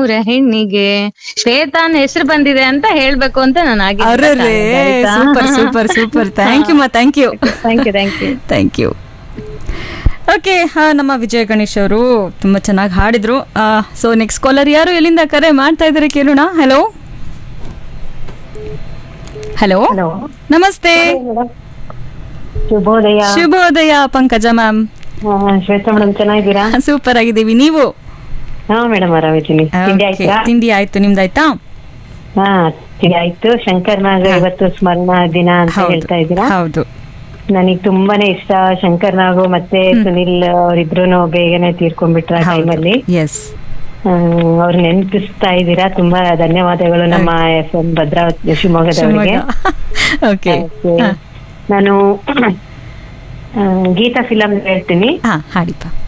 ನೂರ ಹೆಣ್ಣಿಗೆ ಶ್ವೇತಾನ್ ಹೆಸರು ಬಂದಿದೆ ಅಂತ ಹೇಳ್ಬೇಕು ಅಂತ ನಾನು ಅರ್ರೇ super super super thank you ಮಾ thank you thank you thank you thank you okay ನಮ್ಮ ವಿಜಯ ಗಣೇಶ್ ಅವರು ತುಂಬ ಚೆನ್ನಾಗಿ ಹಾಡಿದ್ರು ಸೊ ನೆಕ್ಸ್ಟ್ ಕಾಲರ್ ಯಾರು ಎಲ್ಲಿಂದ ಕರೆ ಮಾಡ್ತಾ ಇದ್ದಾರೆ ಕೇಳೋಣ ಹಲೋ ಹಲೋ ಹಲೋ ನಮಸ್ತೆ ಶುಭೋದಯ ಶುಭೋದಯ ಪಂಕಜ ಮ್ಯಾಮ್ ಆ, ಶ್ವೇತಾ ಮೇಡಮ್ ಚೆನ್ನಾಗಿದ್ದೀರಾ ಸೂಪರ್ ಆಗಿದ್ದೀವಿ ನೀವು ಹಾ ಮೇಡಮ್ ಆರಾಮಿದ್ದೀನಿ ತಿಂಡಿ Okay, ಆಯ್ತಾ ತಿಂಡಿ ಆಯ್ತು ನಿಮ್ದಾಯ್ತಾ ಹಾ ತಿಂಡಿ ಆಯ್ತು ಶಂಕರ್ನಾಗ ಇವತ್ತು ಸ್ಮರಣ ದಿನ ಅಂತ ಹೌದು ಹೇಳ್ತಾ ಇದ್ದೀರಾ ಹೌದು ನನಗ್ ತುಂಬಾನೇ ಇಷ್ಟ ಶಂಕರ್ನಾಗು ಮತ್ತೆ ಸುನಿಲ್ ಅವರಿಬ್ರು ಬೇಗನೆ ತೀರ್ಕೊಂಡ್ಬಿಟ್ರ ಟೈಮಲ್ಲಿ ಎಸ್ ಅವ್ರ ನೆನಪಿಸ್ತಾ ಇದ್ದೀರಾ ತುಂಬಾ ಧನ್ಯವಾದಗಳು ನಮ್ಮ ಎಫ್ ಎಂ ಭದ್ರಾವತಿ ಶಿವಮೊಗ್ಗದವರಿಗೆ ಓಕೆ Okay. ನಾನು ಆ, ಗೀತಾ ಫಿಲಂ ಹೇಳ್ತೀನಿ ಹಾ ಹಾಡಿಪ್ಪ